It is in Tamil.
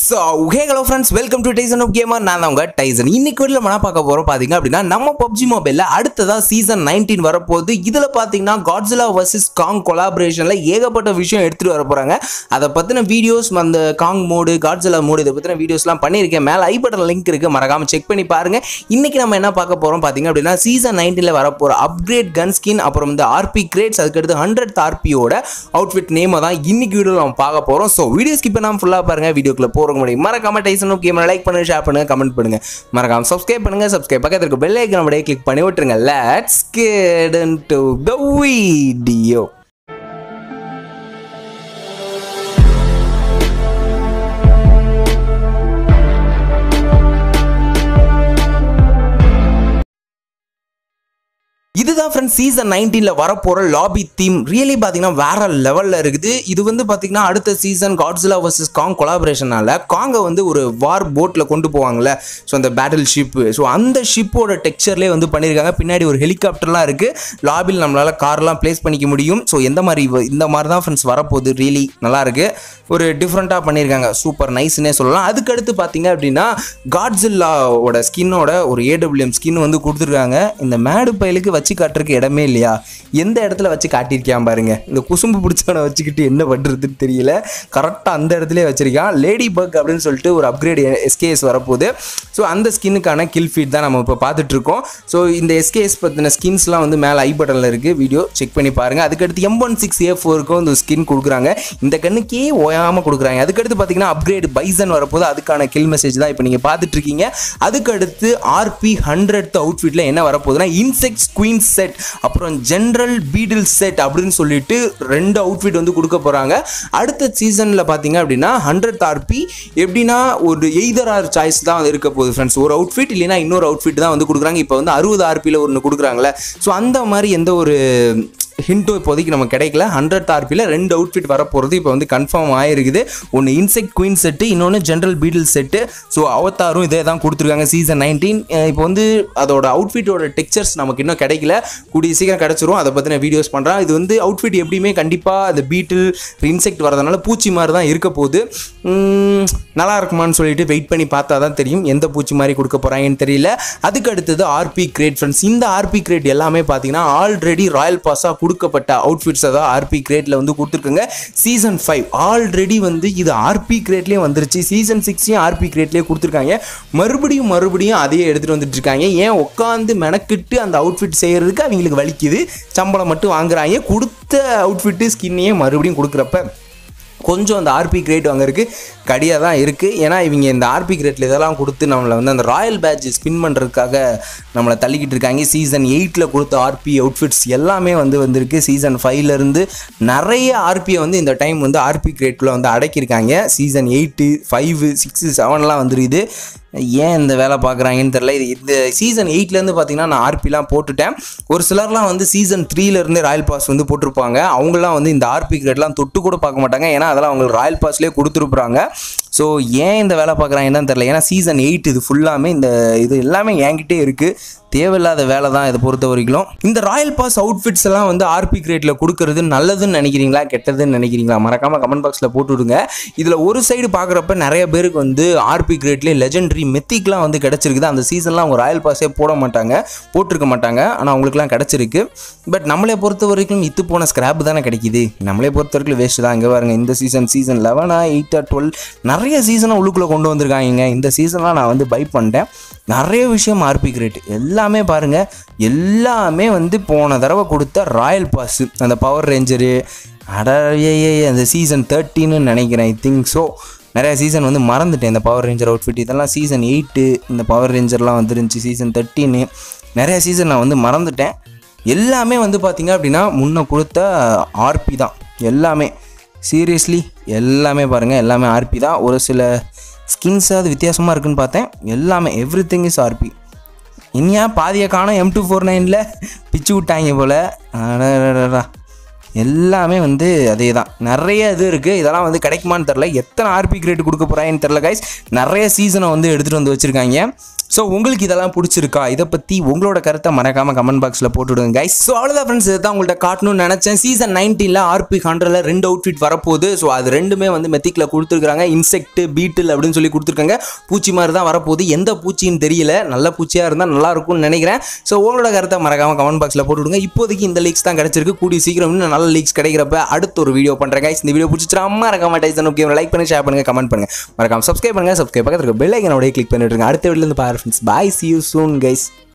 So hey hello friends welcome to Tyson of gamer நான் தான் உங்க டைசன் இன்னைக்கு வீட்டில் மன பார்க்க போகிறோம் பார்த்தீங்க அப்படின்னா நம்ம பப்ஜி மொபைலில் அடுத்ததாக சீசன் நைன்டீன் வரப்போகுது இதில் பார்த்தீங்கன்னா காட்ஸிலா வர்சஸ் காங் கொலாபரேஷனில் ஏகப்பட்ட விஷயம் எடுத்துகிட்டு வர போகிறாங்க அதை பற்றின வீடியோஸ் அந்த காங் மோடு காட்ஸிலா மோடு இதை பற்றின வீடியோஸ்லாம் பண்ணியிருக்கேன் மேலே ஐ பட்டன் லிங்க் இருக்குது மறக்காமல் செக் பண்ணி பாருங்க இன்னைக்கு நம்ம என்ன பார்க்க போகிறோம் பார்த்தீங்க அப்படின்னா சீசன் நைன்டீனில் வரப்போகிற அப்கிரேட் கன் ஸ்கின் அப்புறம் இந்த ஆர்பி கிரேட்ஸ் அதுக்கடுத்து ஹண்ட்ரட் ஆர்பியோட அவுட்ஃபிட் நேமை தான் இன்னைக்கு வீடியோவில் நம்ம பார்க்க போகிறோம் ஸோ வீடியோ ஸ்கிப் பண்ணாமல் ஃபுல்லாக பாருங்க வீடியோக்குள்ள போகிறோம் முடியும் மறக்காம டைசன் ஆஃப் கேமரை லைக் பண்ணுங்க ஷேர் பண்ணுங்க கமெண்ட் பண்ணுங்க மறக்காம சப்ஸ்கிரைப் பண்ணுங்க சப்ஸ்கிரைப் பக்கத்துல இருக்க பெல் ஐக்கன் அப்படியே கிளிக் பண்ணி விட்டுருங்க let's get into the video இதுதான் ஃப்ரெண்ட்ஸ் சீசன் நைன்டீனில் வரப்போகிற லாபி தீம் ரியலி பார்த்தீங்கன்னா வேற லெவலில் இருக்குது இது வந்து பார்த்தீங்கன்னா அடுத்த சீசன் காட்ஸிலா வர்சஸ் காங் கொலாபரேஷனால காங்கை வந்து ஒரு வார் போட்டில் கொண்டு போவாங்கல்ல ஸோ அந்த பேட்டில் ஷிப்பு ஸோ அந்த ஷிப்போட டெக்ஸ்சர்லேயே வந்து பண்ணியிருக்காங்க பின்னாடி ஒரு ஹெலிகாப்டர்லாம் இருக்குது லாபியில் நம்மளால் கார்லாம் ப்ளேஸ் பண்ணிக்க முடியும் ஸோ எந்த மாதிரி இவ- இந்த மாதிரி தான் ஃப்ரெண்ட்ஸ் வரப்போகுது ரியலி நல்லா இருக்கு ஒரு டிஃப்ரெண்ட்டாக பண்ணியிருக்காங்க சூப்பர் நைஸ்னே சொல்லலாம் அதுக்கடுத்து பார்த்தீங்க அப்படின்னா காட்ஸில்லாவோட ஸ்கின்னோட ஒரு ஏடபிள்யூஎம் ஸ்கின் வந்து கொடுத்துருக்காங்க இந்த மேடு பயலுக்கு வச்சு காட்டுறதுக்கு இடமே இல்லையா எந்த இடத்துல வச்சு காட்டியிருக்கான் பாருங்க இந்த குசும்பு பிடிச்சவனை வச்சுக்கிட்டு என்ன பண்ணுறதுன்னு தெரியல கரெக்டாக அந்த இடத்துலயே வச்சிருக்கான் லேடி பக் அப்படின்னு சொல்லிட்டு ஒரு அப்கிரேட் எஸ்கேஎஸ் வரப்போகுது ஸோ அந்த ஸ்கின்னுக்கான கில் ஃபீட் தான் நம்ம இப்போ பார்த்துட்டு இருக்கோம் ஸோ இந்த எஸ்கேஎஸ் பற்றின ஸ்கின்ஸ்லாம் வந்து மேலே ஐ பட்டனில் இருக்குது வீடியோ செக் பண்ணி பாருங்கள் அதுக்கடுத்து எம் ஒன் சிக்ஸ் ஏ ஃபோருக்கும் இந்த ஸ்கின் கொடுக்குறாங்க இந்த கண்ணுக்கே ஓயாமல் கொடுக்குறாங்க அதுக்கடுத்து பார்த்தீங்கன்னா அப்கிரேட் பைசன் வரப்போது அதுக்கான கில் மெசேஜ் தான் இப்போ நீங்கள் பார்த்துட்டு இருக்கீங்க அதுக்கடுத்து ஆர்பி ஹண்ட்ரட் அவுட்ஃபிட்டில் என்ன வரப்போகுதுன்னா இன்செக்ட்ஸ் குயின் செட் அப்புறம் ஜென்ரல் பீடில் செட் அப்படின்னு சொல்லிட்டு ரெண்டு அவுட்ஃபிட் வந்து கொடுக்க போகிறாங்க அடுத்த சீசனில் பார்த்தீங்க அப்படின்னா ஹண்ட்ரட் ஆர்பி எப்படின்னா ஒரு எய்தர் ஆர் சாய்ஸ் தான் வந்து இருக்க போகுது ஃப்ரெண்ட்ஸ் ஒரு அவுட்ஃபிட் இல்லைன்னா இன்னொரு அவுட்ஃபிட் தான் வந்து கொடுக்குறாங்க இப்போ வந்து அறுபது ஆர்பியில் ஒன்று கொடுக்குறாங்களே ஸோ அந்த மாதிரி எந்த ஒரு ஹிண்ட்டும் இப்போதைக்கு நமக்கு கிடைக்கல ஹண்ட்ரட் ஆர்பியில் ரெண்டு அவுட்ஃபிட் வரப்போகிறது இப்போ வந்து கன்ஃபார்ம் ஆயிருக்குது ஒன்று இன்செக்ட் குயின் செட்டு இன்னொன்று ஜென்ரல் பீடில் செட்டு ஸோ அவத்தாரும் இதே தான் கொடுத்துருக்காங்க சீசன் நைன்டீன் இப்போ வந்து அதோட அவுட்ஃபிட்டோட டெக்ஸ்சர்ஸ் நமக்கு இன்னும் கிடைக்கல கூடிய சீக்கிரம் கிடச்சிரும் அதை பற்றின வீடியோஸ் பண்ணுறேன் இது வந்து அவுட்ஃபிட் எப்படியுமே கண்டிப்பாக அந்த பீட்டில் இன்செக்ட் வரதுனால பூச்சி மாதிரி தான் இருக்க போகுது உம், நல்லா இருக்குமான்னு சொல்லிட்டு வெயிட் பண்ணி பார்த்தா தான் தெரியும் எந்த பூச்சி மாதிரி கொடுக்க போகிறாங்கன்னு தெரியல அதுக்கு அடுத்தது ஆர்பி கிரேட் ஃப்ரெண்ட்ஸ் இந்த ஆர்பி கிரேட் எல்லாமே பார்த்தீங்கன்னா ஆல்ரெடி ராயல் பாஸாக கொடுக்கப்பட்ட அவுட்ஃபிட்ஸை தான் ஆர்பி கிரேட்டில் வந்து கொடுத்துருக்குங்க சீசன் ஃபைவ் ஆல்ரெடி வந்து இது ஆர்பி கிரேட்லேயும் வந்துருச்சு சீசன் சிக்ஸையும் ஆர்பி கிரேட்லேயே கொடுத்துருக்காங்க மறுபடியும் மறுபடியும் அதையே எடுத்துகிட்டு வந்துட்டு இருக்காங்க ஏன் உட்காந்து மெனக்கிட்டு அந்த அவுட்ஃபிட் செய்கிறதுக்கு அவங்களுக்கு வலிக்குது சம்பளம் மட்டும் வாங்குறாங்க கொடுத்த அவுட்ஃபிட்டு ஸ்கின்னையே மறுபடியும் கொடுக்குறப்ப கொஞ்சம் அந்த ஆர்பி கிரேட் வாங்குறதுக்கு கடியாக தான் இருக்குது ஏன்னா இவங்க இந்த ஆர்பி கிரேட்டில் இதெல்லாம் கொடுத்து நம்மளை வந்து அந்த ராயல் பேட்ச் ஸ்பின் பண்ணுறதுக்காக நம்மளை தள்ளிக்கிட்டு இருக்காங்க சீசன் எயிட்டில் கொடுத்த ஆர்பி அவுட்ஃபிட்ஸ் எல்லாமே வந்து வந்திருக்கு சீசன் ஃபைவ்லேருந்து நிறைய ஆர்பியை வந்து இந்த டைம் வந்து ஆர்பி கிரேட்டில் வந்து அடக்கியிருக்காங்க சீசன் எயிட்டு ஃபைவ் சிக்ஸு செவன்லாம் வந்துருக்குது ஏன் இந்த வேலை பார்க்குறாங்கன்னு தெரில இது இந்த சீசன் எயிட்லேருந்து பார்த்தீங்கன்னா நான் ஆர்பிலாம் போட்டுட்டேன் ஒரு சிலர்லாம் வந்து சீசன் த்ரீலேருந்து ராயல் பாஸ் வந்து போட்டிருப்பாங்க அவங்களாம் வந்து இந்த ஆர்பி கிரேட்லாம் தொட்டு கூட பார்க்க மாட்டாங்க ஏன்னா அதெல்லாம் அவங்களுக்கு ராயல் பாஸ்லேயே கொடுத்துருப்பாங்க ஸோ ஏன் இந்த வேலை பார்க்குறாங்கன்னு தெரில ஏன்னா சீசன் எயிட் இது ஃபுல்லாமே இந்த இது எல்லாமே என்கிட்டே இருக்குது தேவையில்லாத வேலை தான் இதை பொறுத்த வரைக்கும் இந்த ராயல் பாஸ் அவுட்ஃபிட்ஸ் எல்லாம் வந்து ஆர்பி கிரேட்டில் கொடுக்கறது நல்லதுன்னு நினைக்கிறீங்களா கெட்டதுன்னு நினைக்கிறீங்களா மறக்காம கமெண்ட் பாக்ஸில் போட்டு விடுங்க இதில் ஒரு சைடு பார்க்குறப்ப நிறைய பேருக்கு வந்து ஆர்பி கிரேட்லேயே லெஜெண்டரி மெத்திக்லாம் வந்து கிடச்சிருக்குது அந்த சீசன்லாம் அவங்க ராயல் பாஸே போட மாட்டாங்க போட்டிருக்க மாட்டாங்க ஆனால் அவங்களுக்குலாம் கிடச்சிருக்கு பட் நம்மளை பொறுத்த வரைக்கும் இத்து போன ஸ்கிராப் தானே கிடைக்குது நம்மளை பொறுத்த வரைக்கும் வேஸ்ட் தான் இங்கே பாருங்க இந்த சீசன் சீசன் லெவனா எயிட்டா டுவெல் நிறைய சீசனை உள்ளுக்குள்ளே கொண்டு வந்திருக்காங்க இந்த சீசன்லாம் நான் வந்து பை பண்ணிட்டேன் நிறைய விஷயம் ஆர்பி கிரேட் எல்லாமே பாருங்க எல்லாமே வந்து போன தடவை கொடுத்த ராயல் பாஸ் அந்த பவர் ரேஞ்சரு அடே அந்த சீசன் தேர்ட்டின்னு நினைக்கிறேன் ஐ திங்க் ஸோ நிறைய சீசன் வந்து மறந்துட்டேன் இந்த பவர் ரேஞ்சர் அவுட்ஃபிட் இதெல்லாம் சீசன் எயிட்டு இந்த பவர் ரேஞ்சர்லாம் வந்துருந்துச்சு சீசன் தேர்ட்டின்னு நிறைய சீசன் நான் வந்து மறந்துட்டேன் எல்லாமே வந்து பார்த்தீங்க அப்படின்னா முன்ன கொடுத்த ஆர்பி தான் எல்லாமே சீரியஸ்லி எல்லாமே பாருங்கள் எல்லாமே ஆர்பி தான் ஒரு சில ஸ்கின்ஸ் அது வித்தியாசமாக இருக்குன்னு பார்த்தேன் எல்லாமே எவ்ரி திங் இஸ் ஆர்பி இனியா பாதியை காணோம் எம் டூ ஃபோர் நைனில் பிச்சு விட்டாங்க போல் அடடடடா. எல்லாமே வந்து அதே தான் நிறைய இது இருக்குது இதெல்லாம் வந்து கிடைக்குமான்னு தெரில எத்தனை ஆர்பி கிரேட் கொடுக்க போகிறாங்கன்னு தெரில கைஸ் நிறைய சீசனை வந்து எடுத்துகிட்டு வந்து வச்சுருக்காங்க ஸோ உங்களுக்கு இதெல்லாம் பிடிச்சிருக்கா இதை பற்றி உங்களோட கருத்தை மறக்காமல் கமெண்ட் பாக்ஸில் போட்டுவிடுங்க கைஸ் ஸோ அவ்வளோதான் ஃப்ரெண்ட்ஸ் இதை தான் உங்கள்கிட்ட காட்டணும்னு நினச்சேன் சீசன் நைன்டீனில் ஆர்பி ஹண்ட்ரடில் ரெண்டு அவுட்ஃபிட் வரப்போகுது ஸோ அது ரெண்டுமே வந்து மெத்திக்கில் கொடுத்துருக்காங்க இன்செக்ட் பீட்டில் அப்படின்னு சொல்லி கொடுத்துருக்காங்க பூச்சி மாதிரி தான் வரப்போகுது எந்த பூச்சின்னு தெரியல நல்ல பூச்சியாக இருந்தால் நல்லா இருக்கும்னு நினைக்கிறேன் ஸோ உங்களோட கருத்தை மறக்காமல் கமெண்ட் பாக்ஸில் போட்டுவிடுங்க இப்போதைக்கு இந்த லீக்ஸ் தான் கிடச்சிருக்கு கூடிய சீக்கிரம் இன்னும் நல்ல லீக்ஸ் கிடைக்கிறப்ப அடுத்த ஒரு வீடியோ பண்ணுறேன் கைஸ் இந்த வீடியோ பிடிச்சிச்சா மறக்காம டைசன் ஓகே லைக் பண்ணி ஷேர் பண்ணுங்க கமெண்ட் பண்ணுங்க மறக்காம சப்ஸ்கிரைப் பண்ணுங்க சப்ஸ்கிரைப் பக்கத்தில் இருக்க பெல் ஐக்கனோட கிளிக் பண்ணிட்டு இருங்க அடுத்த வீடியோலேருந்து பாரு friends bye see you soon guys